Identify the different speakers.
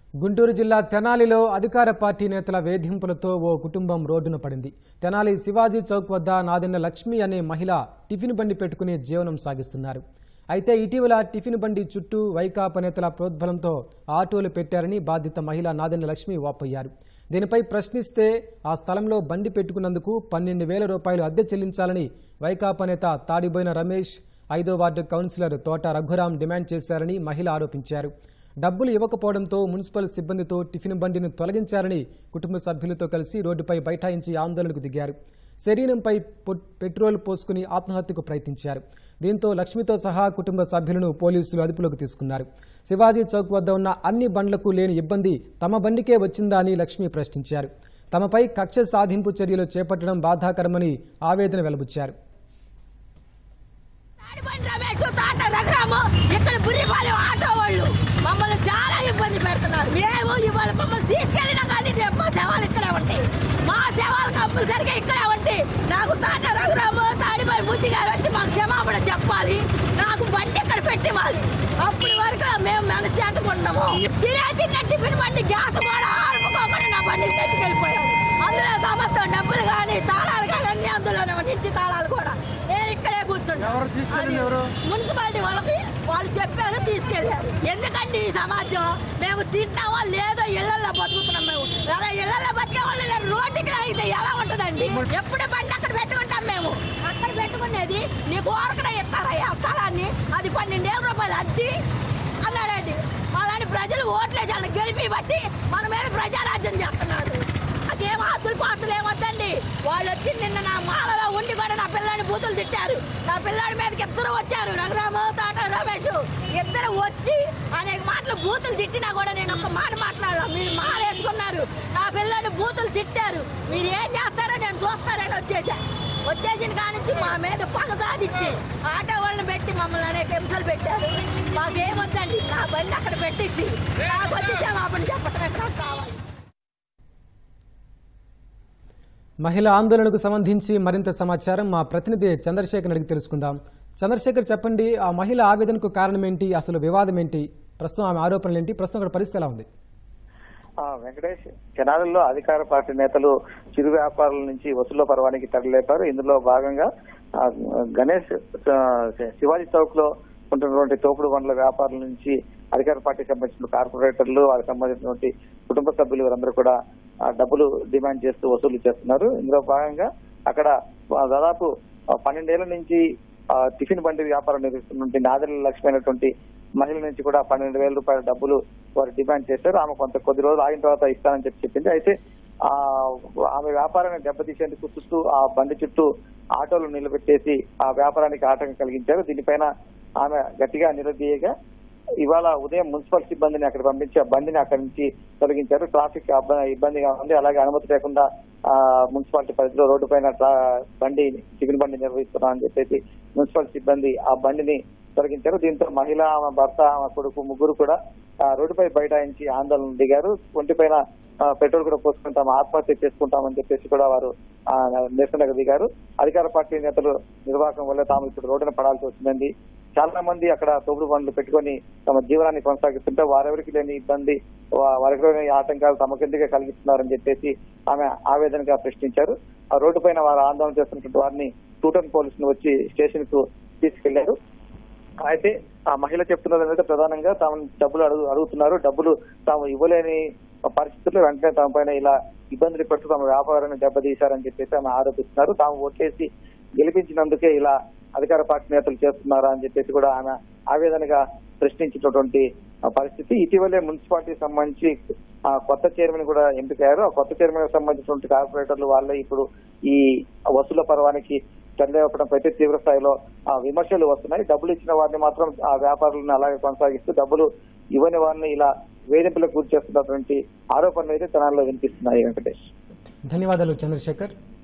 Speaker 1: గుంటూరు జిల్లా తెనాలిలో అధికార పార్టీ నేతల వేధింపులతో ఓ కుటుంబం రోడ్డున పడింది తెనాలి శివాజీ చౌక్ వద్ద నాదెన్న లక్ష్మి అనే మహిళ టిఫిన్ బండి పెట్టుకుని జీవనం సాగిస్తున్నారు అయితే ఇటీవల టిఫిన్ బండి చుట్టూ వైకాపా నేతల ప్రోద్బలంతో ఆటోలు పెట్టారని బాధిత మహిళ నాదెన్న లక్ష్మి వాపోయారు దీనిపై ప్రశ్నిస్తే ఆ స్థలంలో బండి పెట్టుకున్నందుకు పన్నెండు వేల రూపాయలు అద్దె చెల్లించాలని వైకాపా నేత తాడిబోయిన రమేష్ ఐదో వార్డు కౌన్సిలర్ తోట రఘురాం డిమాండ్ చేశారని మహిళ ఆరోపించారు డబ్బులు ఇవ్వకపోవడంతో మున్సిపల్ సిబ్బందితో టిఫిన్ బండిని తొలగించారని కుటుంబ సభ్యులతో కలిసి రోడ్డుపై బైఠాయించి ఆందోళనకు దిగారు శరీరంపై పొ- పెట్రోల్ పోసుకుని ఆత్మహత్యకు ప్రయత్నించారు దీంతో లక్ష్మితో సహా కుటుంబ సభ్యులను పోలీసులు అదుపులోకి తీసుకున్నారు శివాజీ చౌక్ వద్ద ఉన్న అన్ని బండ్లకు లేని ఇబ్బంది తమ బండికే వచ్చిందా అని లక్ష్మి ప్రశ్నించారు తమపై కక్ష సాధింపు చర్యలు చేపట్టడం బాధాకరమని ఆవేదన వెలబుచ్చారు
Speaker 2: తాడిబండి రమేష్ తాట రఘురాము ఇక్కడ బుర్రిపాలెం ఆటో వాళ్ళు మమ్మల్ని చాలా ఇబ్బంది పెడుతున్నారు మేము ఇవాళ మమ్మల్ని తీసుకెళ్ళినా కానీ రేపు మా సేవలు ఇక్కడే ఉంటాయి మా సేవలు కంపల్సరిగా ఇక్కడే ఉంటాయి నాకు తాట రఘురాము తాడిబండి బుద్ధి గారు వచ్చి మాకు క్షమాపణ చెప్పాలి నాకు బండి ఇక్కడ పెట్టివ్వాలి అప్పటి వరకు మేము మనశ్శాంతిగా ఉన్నాము తినే తిన్న టిఫిన్ బండి గ్యాస్ కూడా ఆరుకోకుండా నా బండి వెళ్ళిపోయారు అందులో సమస్తం డబ్బులు కానీ తాళాలు కానీ అన్ని అందులోనే ఉన్నాయి ఇంటి తాళాలు కూడా నేను ఇక్కడే కూర్చున్నాను అది మున్సిపాలిటీ వాళ్ళకి వాళ్ళు చెప్పారు తీసుకెళ్లారు ఎందుకండి ఈ సమాజం మేము తింటామా లేదో ఇళ్లలో బతుకుతున్నాం మేము అలా ఇళ్లలో బతికే వాళ్ళు ఇలా రోడ్డుకి లాగితే ఎలా ఉంటుందండి ఎప్పుడు బండి అక్కడ పెట్టుకుంటాం మేము అక్కడ పెట్టుకునేది నీకు ఓరకడ ఇస్తారా ఆ స్థలాన్ని అది పన్నెండేల రూపాయలు అద్ది అన్నాడండి అలాంటి ప్రజలు ఓట్లేసి వాళ్ళని గెలిపి బట్టి మన మీద ప్రజారాజ్యం చేస్తున్నారు నాకేం ఆస్తులు పాస్తులు ఏమొద్దండి వాళ్ళు వచ్చి నిన్న నా మాలలో ఉండి కూడా నా పిల్లాడిని బూతులు తిట్టారు నా పిల్లాడి మీదకి ఇద్దరు వచ్చారు రఘురాము తాట రమేష్ ఇద్దరు వచ్చి అనేక మాటలు బూతులు తిట్టినా కూడా నేను ఒక మాట మాట్లాడాల మీరు మారేసుకున్నారు నా పిల్లాడిని బూతులు తిట్టారు మీరు ఏం చేస్తారో నేను చూస్తారని వచ్చేసా వచ్చేసిన కానించి మా మీద పగ సాధించి ఆటో వాళ్ళని పెట్టి మమ్మల్ని అనేక హింసలు పెట్టారు మాకేమొద్దండి నా బండి అక్కడ పెట్టించి నాకు వచ్చి క్షమాపణ చెప్పటమే నాకు కావాలి
Speaker 1: మహిళ ఆందోళనకు సంబంధించి మరింత సమాచారం మా ప్రతినిధి చంద్రశేఖర్ అడిగి తెలుసుకుందాం చంద్రశేఖర్ చెప్పండి ఆ మహిళ ఆవేదనకు కారణం ఏంటి అసలు వివాదం ఏంటి ప్రస్తుతం ఆమె ఆరోపణలు ఏంటి ప్రస్తుతం అక్కడ పరిస్థితి ఎలా ఉంది
Speaker 3: ఆ, వెంకటేష్ తెనాలిలో అధికార పార్టీ నేతలు చిరు వ్యాపారుల నుంచి వసూళ్ల పర్వానికి తరలిలేపారు ఇందులో భాగంగా ఆ, గణేష్ ఆ, శివాజీ చౌక్ లో ఉంటున్నటువంటి తోపుడు బండ్ల వ్యాపారుల నుంచి అధికార పార్టీకి సంబంధించిన కార్పొరేటర్లు వారికి సంబంధించినటువంటి కుటుంబ సభ్యులు వీరందరూ కూడా ఆ, డబ్బులు డిమాండ్ చేస్తూ వసూలు చేస్తున్నారు ఇందులో భాగంగా అక్కడ ఆ, దాదాపు ఆ, పన్నెండేళ్ల నుంచి ఆ, టిఫిన్ బండి వ్యాపారం నిర్వహిస్తున్నటువంటి నాదెల లక్ష్మి అయినటువంటి మహిళ నుంచి కూడా పన్నెండు వేల రూపాయల డబ్బులు వారు డిమాండ్ చేశారు ఆమె కొంత కొద్ది రోజులు ఆగిన తర్వాత ఇస్తానని చెప్పి చెప్పింది అయితే ఆ ఆమె వ్యాపారాన్ని దెబ్బతీసేందుకు చుట్టూ ఆ బండి చుట్టూ ఆటోలు నిలబెట్టేసి ఆ వ్యాపారానికి ఆటంకం కలిగించారు దీనిపైన ఆమె గట్టిగా నిలదీయగా ఇవాళ ఉదయం మున్సిపల్ సిబ్బందిని అక్కడ పంపించి ఆ బండిని అక్కడి నుంచి తొలగించారు ట్రాఫిక్ అబ్బ- ఇబ్బందిగా ఉంది అలాగే అనుమతి లేకుండా ఆ మున్సిపాలిటీ పరిధిలో రోడ్డు పైన ట్రా- బండి చికెన్ బండి నిర్వహిస్తున్నాం అని చెప్పేసి మున్సిపల్ సిబ్బంది ఆ బండిని తొలగించారు దీంతో మహిళ ఆమె భర్త ఆమె కొడుకు ముగ్గురు కూడా ఆ రోడ్డుపై బైఠాయించి ఆందోళన దిగారు ఒంటిపైన ఆ, పెట్రోల్ కూడా పోసుకుంటాం ఆత్మహత్య చేసుకుంటామని చెప్పేసి కూడా వారు ఆ, నిరసనకు దిగారు అధికార పార్టీ నేతలు నిర్వాహకం వల్ల తాము ఇప్పుడు రోడ్డున పడాల్సి వస్తుందండి చాలా మంది అక్కడ తోపుడు బండ్లు పెట్టుకొని తమ జీవనాన్ని కొనసాగిస్తుంటే వారెవరికి లేని ఇబ్బంది వా- వారికి లేని ఆటంకాలు తమకెందుకే కలిగిస్తున్నారని చెప్పేసి ఆమె ఆవేదనగా ప్రశ్నించారు ఆ రోడ్డు పైన వారు ఆందోళన చేస్తున్నటువంటి వారిని టూటన్ పోలీసులు వచ్చి స్టేషన్ కు తీసుకెళ్లారు అయితే ఆ మహిళ చెప్తున్నది ఏంటంటే ప్రధానంగా తాము డబ్బులు అడుగు అడుగుతున్నారు డబ్బులు తాము ఇవ్వలేని పరిస్థితుల్లో వెంటనే తమ పైన ఇలా ఇబ్బందులు పెడుతూ తమ వ్యాపారాన్ని దెబ్బతీశారని చెప్పేసి ఆమె ఆరోపిస్తున్నారు తాము ఓట్లేసి గెలిపించినందుకే ఇలా అధికార పార్టీ నేతలు చేస్తున్నారా అని చెప్పేసి కూడా ఆమె ఆవేదనగా ప్రశ్నించినటువంటి ఆ పరిస్థితి ఇటీవలే మున్సిపాలిటీ సంబంధించి ఆ కొత్త చైర్మన్ కూడా ఎంపికయ్యారు ఆ కొత్త చైర్మన్ సంబంధించినటువంటి కార్పొరేటర్లు వాళ్ళే ఇప్పుడు ఈ వసూళ్ల పర్వానికి చందేవపడంపై అయితే తీవ్ర స్థాయిలో ఆ విమర్శలు వస్తున్నాయి డబ్బులు ఇచ్చిన వారిని మాత్రం ఆ వ్యాపారులను అలాగే కొనసాగిస్తూ డబ్బులు ఇవ్వని వారిని ఇలా వేధింపులకు గురి చేస్తున్నటువంటి ఆరోపణలు అయితే తెనాల్లో వినిపిస్తున్నాయి వెంకటేష్
Speaker 1: ధన్యవాదాలు చంద్రశేఖర్